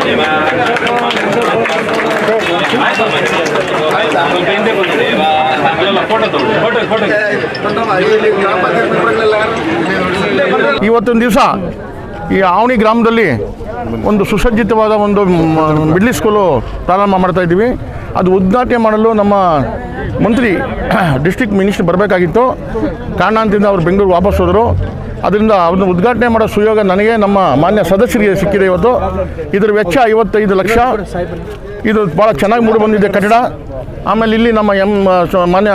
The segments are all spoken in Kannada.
ಇವತ್ತೊಂದು ದಿವಸ ಈ ಆವಣಿ ಗ್ರಾಮದಲ್ಲಿ ಒಂದು ಸುಸಜ್ಜಿತವಾದ ಒಂದು ಮಿಡ್ಲ್ ಸ್ಕೂಲು ಪ್ರಾರಂಭ ಮಾಡ್ತಾ ಇದ್ದೀವಿ ಅದು ಉದ್ಘಾಟನೆ ಮಾಡಲು ನಮ್ಮ ಮಂತ್ರಿ ಡಿಸ್ಟಿಕ್ ಮಿನಿಸ್ಟರ್ ಬರಬೇಕಾಗಿತ್ತು ಕಾರಣಾಂತರಿಂದ ಅವರು ಬೆಂಗಳೂರು ವಾಪಸ್ ಹೋದರು ಅದರಿಂದ ಅದನ್ನು ಉದ್ಘಾಟನೆ ಮಾಡೋ ಸುಯೋಗ ನನಗೆ ನಮ್ಮ ಮಾನ್ಯ ಸದಸ್ಯರಿಗೆ ಸಿಕ್ಕಿದೆ ಇವತ್ತು ಇದರ ವೆಚ್ಚ ಐವತ್ತೈದು ಲಕ್ಷ ಇದು ಭಾಳ ಚೆನ್ನಾಗಿ ಮೂಡಿ ಬಂದಿದೆ ಕಟ್ಟಡ ಆಮೇಲೆ ಇಲ್ಲಿ ನಮ್ಮ ಎಂ ಸ- ಮಾನ್ಯ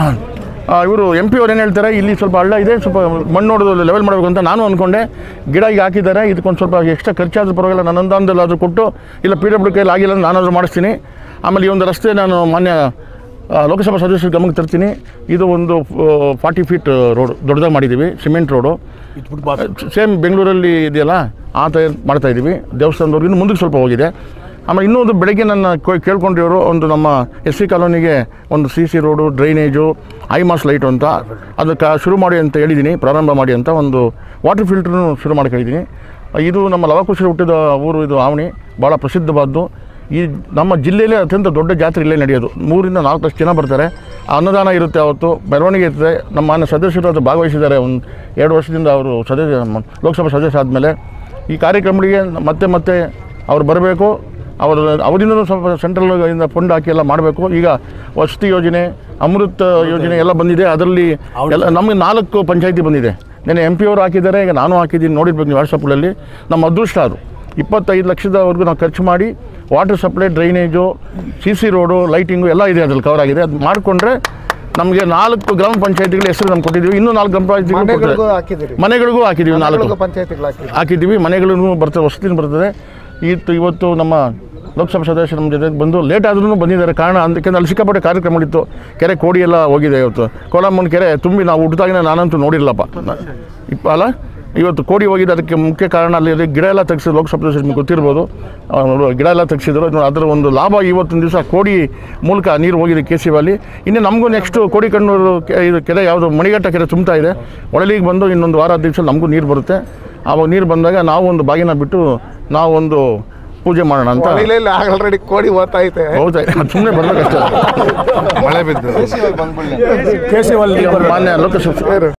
ಇವರು ಎಂ ಪಿ ಅವ್ರು ಏನು ಹೇಳ್ತಾರೆ ಇಲ್ಲಿ ಸ್ವಲ್ಪ ಹಳ್ಳ ಇದೆ ಸ್ವಲ್ಪ ಮಣ್ಣು ನೋಡೋದು ಲೆವೆಲ್ ಮಾಡಬೇಕು ಅಂತ ನಾನು ಅಂದ್ಕೊಂಡೆ ಗಿಡ ಈಗ ಹಾಕಿದ್ದಾರೆ ಇದಕ್ಕೊಂದು ಸ್ವಲ್ಪ ಎಕ್ಸ್ಟ್ರಾ ಖರ್ಚಾದ್ರೂ ಪರವಾಗಿಲ್ಲ ನನ್ನ ಅನುದಾನದಲ್ಲಾದರೂ ಕೊಟ್ಟು ಇಲ್ಲ ಪಿ ಡಬ್ಲ್ಯೂ ಕೈಲಿ ಆಗಿಲ್ಲ ಅಂದ್ರೆ ನಾನಾದರೂ ಮಾಡಿಸ್ತೀನಿ ಆಮೇಲೆ ಈ ಒಂದು ರಸ್ತೆ ನಾನು ಮಾನ್ಯ ಆ, ಲೋಕಸಭಾ ಸದಸ್ಯರ ಗಮನಕ್ಕೆ ತರ್ತೀನಿ ಇದು ಒಂದು ಫಾರ್ಟಿ ಫೀಟ್ ರೋಡ್ ದೊಡ್ಡದಾಗಿ ಮಾಡಿದ್ದೀವಿ ಸಿಮೆಂಟ್ ರೋಡು ಸೇಮ್ ಬೆಂಗಳೂರಲ್ಲಿ ಇದೆಯಲ್ಲ ಆ ಥರ ಮಾಡ್ತಾ ಇದ್ದೀವಿ ದೇವಸ್ಥಾನದವ್ರಿಗೆ ಇನ್ನು ಮುಂದಕ್ಕೆ ಸ್ವಲ್ಪ ಹೋಗಿದೆ ಆಮೇಲೆ ಇನ್ನೊಂದು ಬೆಳಗ್ಗೆ ನನ್ನ ಕೊ- ಕೇಳ್ಕೊಂಡಿರೋರು ಒಂದು ನಮ್ಮ ಎಸ್ ಸಿ ಕಾಲೋನಿಗೆ ಒಂದು C C road drainage high mast light ಅಂತ ಅದಕ್ಕೆ ಶುರು ಮಾಡಿ ಅಂತ ಹೇಳಿದ್ದೀನಿ ಪ್ರಾರಂಭ ಮಾಡಿ ಅಂತ ಒಂದು ವಾಟರ್ ಫಿಲ್ಟ್ರೂ ಶುರು ಮಾಡ್ಕೊಂಡಿದ್ದೀನಿ ಇದು ನಮ್ಮ ಲವಕುಶ ಹುಟ್ಟಿದ ಊರು ಇದು ಆವಣಿ ಭಾಳ ಪ್ರಸಿದ್ಧವಾದ್ದು ಈ ನಮ್ಮ ಜಿಲ್ಲೆಯಲ್ಲೇ ಅತ್ಯಂತ ದೊಡ್ಡ ಜಾತ್ರೆ ಇಲ್ಲೇ ನಡೆಯೋದು ಮೂರಿಂದ ನಾಲ್ಕು ಲಕ್ಷ ಜನ ಬರ್ತಾರೆ ಆ ಅನ್ನದಾನ ಇರುತ್ತೆ ಅವತ್ತು ಮೆರವಣಿಗೆ ಇರ್ತದೆ ನಮ್ಮ ಮಾನ್ಯ ಸದಸ್ಯರು ಅದು ಭಾಗವಹಿಸಿದ್ದಾರೆ ಒಂದು ಎರಡು ವರ್ಷದಿಂದ ಅವರು ಸದಸ್ಯ ಮ- ಲೋಕಸಭಾ ಸದಸ್ಯ ಆದಮೇಲೆ ಈ ಕಾರ್ಯಕ್ರಮಗಳಿಗೆ ಮತ್ತೆ ಮತ್ತೆ ಅವ್ರು ಬರಬೇಕು ಅವರ ಅವರಿಂದಲೂ ಸ್ವಲ್ಪ ಸೆಂಟ್ರಲ್ ಇಂದ ಫಂಡ್ ಹಾಕಿ ಎಲ್ಲ ಮಾಡಬೇಕು ಈಗ ವಸತಿ ಯೋಜನೆ ಅಮೃತ್ ಯೋಜನೆ ಎಲ್ಲ ಬಂದಿದೆ ಅದರಲ್ಲಿ ಎಲ್ಲ ನಮಗೆ ನಾಲ್ಕು ಪಂಚಾಯತಿ ಬಂದಿದೆ ನೆನೆ ಎಂ ಪಿ ಅವರು ಹಾಕಿದ್ದಾರೆ ಈಗ ನಾನು ಹಾಕಿದ್ದೀನಿ ನೋಡಿರ್ಬೇಕು ನೀವು ವಾಟ್ಸಪ್ಪಲ್ಲಿ ನಮ್ಮ ಅದೃಷ್ಟ ಅದು ಇಪ್ಪತ್ತೈದು ಲಕ್ಷದವರೆಗೂ ನಾವು ಖರ್ಚು ಮಾಡಿ water supply drainage C C road lighting ಎಲ್ಲ ಇದೆ ಅದ್ರಲ್ಲಿ ಕವರ್ ಆಗಿದೆ ಅದು ಮಾಡಿಕೊಂಡ್ರೆ ನಮಗೆ ನಾಲ್ಕು ಗ್ರಾಮ ಪಂಚಾಯತಿಗಳ ಹೆಸರು ನಮ್ಗೆ ಕೊಟ್ಟಿದ್ದೀವಿ ಇನ್ನೂ ನಾಲ್ಕು ಗ್ರಾಮ ಮನೆಗಳಿಗೂ ಪಂಚಾಯತಿಗಳು ಹಾಕಿದ್ದೀರಿ ಮನೆಗಳಿಗೂ ಹಾಕಿದ್ದೀವಿ ನಾಲ್ಕು ಪಂಚಾಯತಿಗಳು ಹಾಕಿದ್ದೀರಿ ಹಾಕಿದ್ದೀವಿ ಮನೆಗಳೂ ಬರ್ತದೆ ವಸತಿನೂ ಬರ್ತದೆ ಇವತ್ತು ಇವತ್ತು ನಮ್ಮ ಲೋಕಸಭಾ ಸದಸ್ಯರು ನಮ್ಮ ಜೊತೆಗೆ ಬಂದು ಲೇಟ್ ಆದ್ರೂ ಬಂದಿದ್ದಾರೆ ಕಾರಣ ಅದಕ್ಕೆ ಅಲ್ಲಿ ಸಿಕ್ಕಾಪಟ್ಟೆ ಕಾರ್ಯಕ್ರಮಗಳಿತ್ತು ಕೆರೆ ಕೋಡಿ ಎಲ್ಲ ಹೋಗಿದೆ ಇವತ್ತು ಕೋಲಮ್ಮನ ಕೆರೆ ತುಂಬಿ ನಾವು ಹುಟ್ಟಿದಾಗಿನ ನಾನಂತೂ ನೋಡಿರಲ್ಲಪ್ಪ ನ- ಇಪ್ಪ ಅಲ್ಲ ಇವತ್ತು ಕೋಡಿ ಹೋಗಿದೆ ಅದಕ್ಕೆ ಮುಖ್ಯ ಕಾರಣ ಅಲ್ಲಿ ಅಲ್ಲಿ ಗಿಡ ಎಲ್ಲ ತೆಗೆಸಿದ್ರು ಲೋಕಸಭಾ ಸದಸ್ಯರು ನಿಮ್ಗೆ ಗೊತ್ತಿರ್ಬೋದು ಅವ್ರು ಗಿಡ ಎಲ್ಲ ತೆಗೆಸಿದ್ರು ಅದರ ಒಂದು ಲಾಭ ಇವತ್ತಿನ ದಿವಸ ಕೋಡಿ ಮೂಲಕ ನೀರು ಹೋಗಿದೆ ಕೆ ಸಿ ಅಲ್ಲಿ ಇನ್ನು ನಮಗೂ ನೆಕ್ಸ್ಟು ಕೋಡಿ ಕಣ್ಣೂರು ಕೆ- ಇದು ಕೆರೆ ಯಾವುದು ಮಣಿಘಟ್ಟ ಕೆರೆ ತುಂಬ್ತಾ ಇದೆ ಒಳಲಿಗೆ ಬಂದು ಇನ್ನೊಂದು ವಾರ ದಿವಸ ನಮಗೂ ನೀರು ಬರುತ್ತೆ ಆವಾಗ ನೀರು ಬಂದಾಗ ನಾವು ಒಂದು ಬಾಗಿನ ಬಿಟ್ಟು ನಾವು ಒಂದು ಪೂಜೆ ಮಾಡೋಣ ಅಂತ ಹೊಳಿಲೆಲ್ಲ ಆಲ್ರೆಡಿ ಕೋಡಿ ಓದ್ತಾ ಐತೆ ಹೌದಾ ಸುಮ್ಮನೆ ಬರ್ಬೇಕಷ್ಟೇ ಮಳೆ ಬಿದ್ದು ಮಾನ್ಯ ಲೋಕಸಭಾ